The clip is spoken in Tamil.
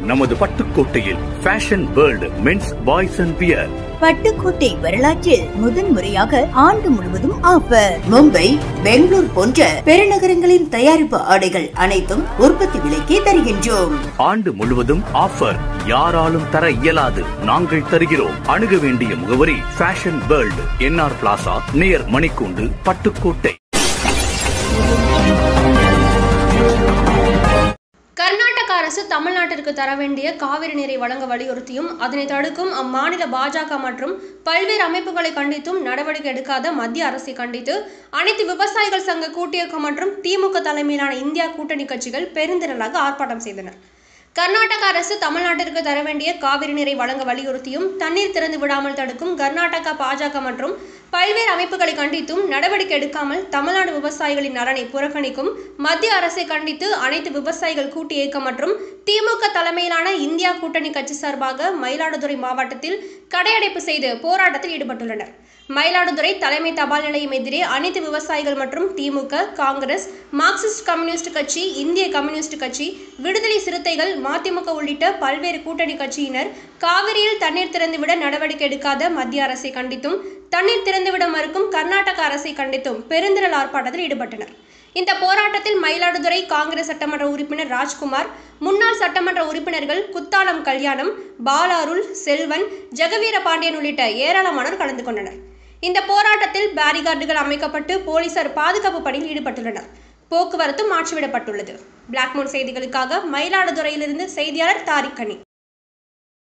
நமது பட்டுக்கோட்டையில் fashion world men's boys and பியர் பட்டுக்கோட்டை வரலாற்றில் முதன்முறையாக ஆண்டு முழுவதும் ஆஃபர் மும்பை பெங்களூர் போன்ற பெருநகரங்களின் தயாரிப்பு ஆடைகள் அனைத்தும் உற்பத்தி விலைக்கே தருகின்றோம் ஆண்டு முழுவதும் ஆஃபர் யாராலும் தர இயலாது நாங்கள் தருகிறோம் அணுக வேண்டிய முகவரி fashion world NR plaza near மணிக்கூண்டு பட்டுக்கோட்டை கர்நாடக அரசு தமிழ்நாட்டிற்கு தர வேண்டிய காவிரி நீரை வழங்க வலியுறுத்தியும் அதனை தடுக்கும் அம்மாநில பாஜக மற்றும் பல்வேறு அமைப்புகளை கண்டித்தும் நடவடிக்கை எடுக்காத மத்திய அரசை கண்டித்து அனைத்து விவசாயிகள் சங்க கூட்டியக்கம் மற்றும் திமுக தலைமையிலான இந்தியா கூட்டணி கட்சிகள் பெருந்திரளாக ஆர்ப்பாட்டம் செய்தனர் கர்நாடக அரசு தமிழ்நாட்டிற்கு தர வேண்டிய காவிரி நீரை வழங்க வலியுறுத்தியும் தண்ணீர் திறந்து விடாமல் தடுக்கும் கர்நாடக பாஜக மற்றும் பல்வேறு அமைப்புகளை கண்டித்தும் நடவடிக்கை எடுக்காமல் தமிழ்நாடு விவசாயிகளின் நலனை புறக்கணிக்கும் மத்திய அரசை கண்டித்து அனைத்து விவசாயிகள் கூட்டு இயக்கம் மற்றும் திமுக தலைமையிலான இந்தியா கூட்டணி கட்சி சார்பாக மயிலாடுதுறை மாவட்டத்தில் கடையடைப்பு செய்து போராட்டத்தில் ஈடுபட்டுள்ளனர் மயிலாடுதுறை தலைமை தபால் நிலையம் எதிரே அனைத்து விவசாயிகள் மற்றும் திமுக காங்கிரஸ் மார்க்சிஸ்ட் கம்யூனிஸ்ட் கட்சி இந்திய கம்யூனிஸ்ட் கட்சி விடுதலை சிறுத்தைகள் மதிமுக உள்ளிட்ட பல்வேறு கூட்டணி கட்சியினர் காவிரியில் தண்ணீர் திறந்துவிட நடவடிக்கை எடுக்காத மத்திய அரசை கண்டித்தும் தண்ணீர் திறந்துவிட மறுக்கும் கர்நாடக அரசை கண்டித்தும் பெருந்திரள் ஆர்ப்பாட்டத்தில் ஈடுபட்டனர் இந்த போராட்டத்தில் மயிலாடுதுறை காங்கிரஸ் சட்டமன்ற உறுப்பினர் ராஜ்குமார் முன்னாள் சட்டமன்ற உறுப்பினர்கள் குத்தாலம் கல்யாணம் பாலாருள் செல்வன் ஜெகவீர பாண்டியன் உள்ளிட்ட ஏராளமானோர் கலந்து கொண்டனர் இந்த போராட்டத்தில் பேரிகார்டுகள் அமைக்கப்பட்டு போலீசார் பாதுகாப்பு பணியில் ஈடுபட்டுள்ளனர் போக்குவரத்து மாற்றிவிடப்பட்டுள்ளது பிளாக்மோன் செய்திகளுக்காக மயிலாடுதுறையிலிருந்து செய்தியாளர் தாரிக்கனி